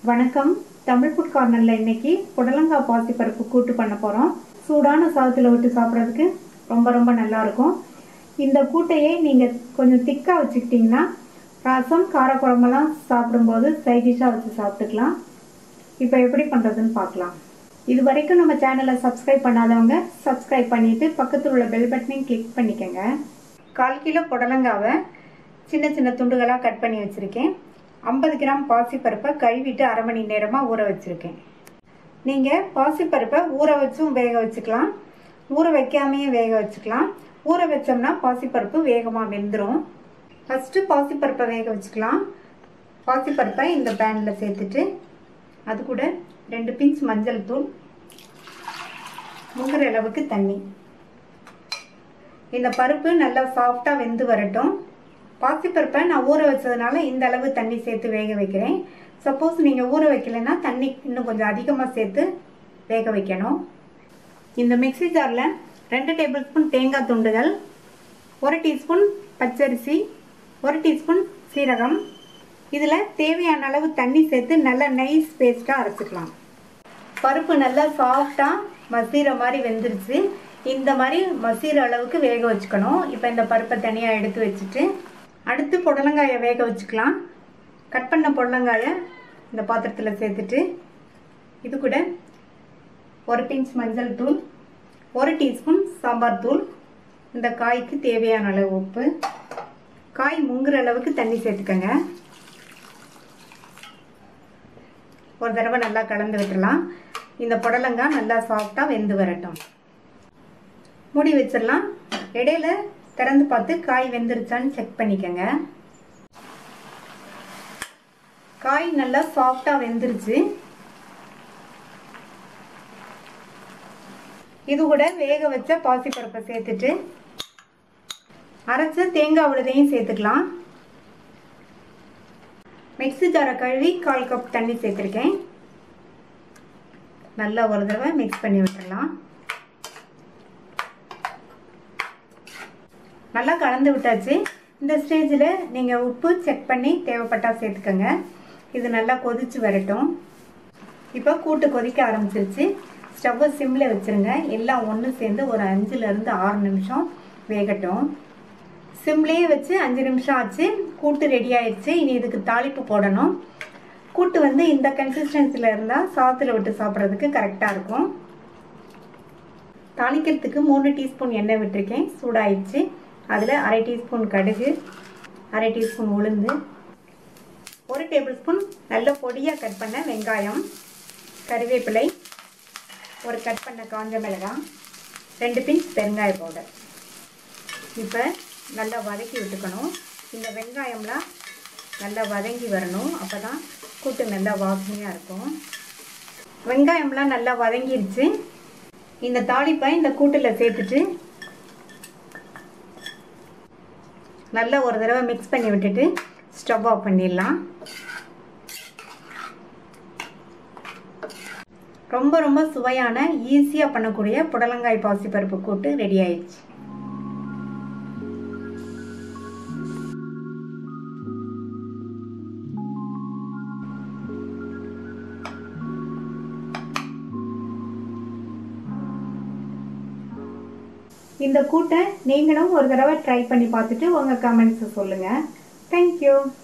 வணக்கம் தமிழ் ஃபுட் கார்னரில் இன்னைக்கு புடலங்காய் பாசிப்பருப்பு கூட்டு பண்ண போகிறோம் சூடான சாதத்தில் விட்டு சாப்பிட்றதுக்கு ரொம்ப ரொம்ப நல்லா இருக்கும் இந்த கூட்டையே நீங்கள் கொஞ்சம் திக்காக வச்சுக்கிட்டிங்கன்னா ரசம் காரக்குழம்பெல்லாம் சாப்பிடும்போது சைட் டிஷ்ஷாக வச்சு சாப்பிட்டுக்கலாம் இப்போ எப்படி பண்ணுறதுன்னு பார்க்கலாம் இது வரைக்கும் நம்ம சேனலை சப்ஸ்கிரைப் பண்ணாதவங்க சப்ஸ்கிரைப் பண்ணிவிட்டு பக்கத்தில் உள்ள பெல் பட்டனையும் கிளிக் பண்ணிக்கோங்க கால் கிலோ புடலங்காவை சின்ன சின்ன துண்டுகளாக கட் பண்ணி வச்சுருக்கேன் ஐம்பது கிராம் பாசிப்பருப்பை கழுவிட்டு அரை மணி நேரமாக ஊற வச்சுருக்கேன் நீங்கள் பாசிப்பருப்பை ஊற வச்சும் வேக வச்சுக்கலாம் ஊற வைக்காமையும் வேக வச்சுக்கலாம் ஊற வச்சோம்னா பாசிப்பருப்பு வேகமாக வெந்துடும் ஃபஸ்ட்டு பாசிப்பருப்பை வேக வச்சுக்கலாம் பாசிப்பருப்பை இந்த பேனில் சேர்த்துட்டு அது கூட ரெண்டு பிஞ்ச் மஞ்சள் தூள் முங்குற அளவுக்கு தண்ணி இந்த பருப்பு நல்லா சாஃப்டாக வெந்து வரட்டும் பாசிப்பருப்பை நான் ஊற வச்சதுனால இந்த அளவு தண்ணி சேர்த்து வேக வைக்கிறேன் சப்போஸ் நீங்கள் ஊற வைக்கலைன்னா தண்ணி இன்னும் கொஞ்சம் அதிகமாக சேர்த்து வேக வைக்கணும் இந்த மிக்சி ஜாரில் ரெண்டு டேபிள் ஸ்பூன் தேங்காய் துண்டுகள் ஒரு டீஸ்பூன் பச்சரிசி ஒரு டீஸ்பூன் சீரகம் இதில் தேவையான அளவு தண்ணி சேர்த்து நல்லா நைஸ் பேஸ்ட்டாக அரைச்சிக்கலாம் பருப்பு நல்லா சாஃப்டாக மசீர மாதிரி வெந்துருச்சு இந்த மாதிரி மசீர அளவுக்கு வேக வச்சுக்கணும் இப்போ இந்த பருப்பை தனியாக எடுத்து வச்சுட்டு அடுத்து புடலங்காயை வேக வச்சுக்கலாம் கட் பண்ண புடலங்காயை இந்த பாத்திரத்தில் சேர்த்துட்டு இது கூட ஒரு பிஞ்ச் மஞ்சள் தூள் ஒரு டீஸ்பூன் சாம்பார் தூள் இந்த காய்க்கு தேவையான அளவு உப்பு காய் முங்குற அளவுக்கு தண்ணி சேர்த்துக்கோங்க ஒரு தடவை நல்லா கலந்து விட்டுடலாம் இந்த புடலங்காய் நல்லா சாஃப்டாக வெந்து வரட்டும் மூடி வச்சிடலாம் இடையில திறந்து பார்த்து காய் வெந்துருச்சான்னு செக் பண்ணிக்கோங்க காய் நல்லா சாஃப்டாக வெந்துருச்சு இது கூட வேக வச்ச பாசிப்பருப்பை சேர்த்துட்டு அரைச்ச தேங்காய் விழுதையும் சேர்த்துக்கலாம் மிக்ஸி ஜாரை கழுவி கால் கப் தண்ணி சேர்த்துருக்கேன் நல்லா ஒரு தடவை மிக்ஸ் பண்ணி விட்டுடலாம் நல்லா கலந்து விட்டாச்சு இந்த ஸ்டேஜில் நீங்கள் உப்பு செக் பண்ணி தேவைப்பட்டால் சேர்த்துக்கோங்க இது நல்லா கொதிச்சு வரட்டும் இப்போ கூட்டு கொதிக்க ஆரம்பிச்சிருச்சு ஸ்டவ்வை சிம்மில் வச்சுருங்க எல்லாம் ஒன்று சேர்ந்து ஒரு அஞ்சுலேருந்து ஆறு நிமிஷம் வேகட்டும் சிம்லேயே வச்சு அஞ்சு நிமிஷம் ஆச்சு கூட்டு ரெடி ஆயிடுச்சு இனி இதுக்கு தாளிப்பு போடணும் கூட்டு வந்து இந்த கன்சிஸ்டன்சியில் இருந்தால் சாத்தில் விட்டு சாப்பிட்றதுக்கு கரெக்டாக இருக்கும் தாளிக்கிறதுக்கு மூணு டீஸ்பூன் எண்ணெய் விட்டுருக்கேன் சூடாயிடுச்சு அதில் அரை டீஸ்பூன் கடுகு அரை டீஸ்பூன் உளுந்து ஒரு டேபிள் ஸ்பூன் நல்ல பொடியாக கட் பண்ண வெங்காயம் கருவேப்பிலை ஒரு கட் பண்ண காஞ்ச மிளகாய் ரெண்டு பிஞ்ச் பெருங்காய பவுடர் இப்போ நல்லா வதக்கி விட்டுக்கணும் இந்த வெங்காயம்லாம் நல்லா வதங்கி வரணும் அப்போ தான் கூட்டு நல்லா வாசனையாக இருக்கும் வெங்காயம்லாம் நல்லா வதங்கிருச்சு இந்த தாளிப்பை இந்த கூட்டில் சேர்த்துட்டு நல்லா ஒரு தடவை மிக்ஸ் பண்ணி விட்டுட்டு ஸ்டவ் ஆஃப் பண்ணிடலாம் ரொம்ப ரொம்ப சுவையான ஈஸியாக பண்ணக்கூடிய புடலங்காய் பாசிப்பருப்பு கூட்டு ரெடி ஆயிடுச்சு இந்த கூட்டை நீங்களும் ஒரு தடவை ட்ரை பண்ணி பார்த்துட்டு உங்கள் கமெண்ட்ஸை சொல்லுங்கள் தேங்க்யூ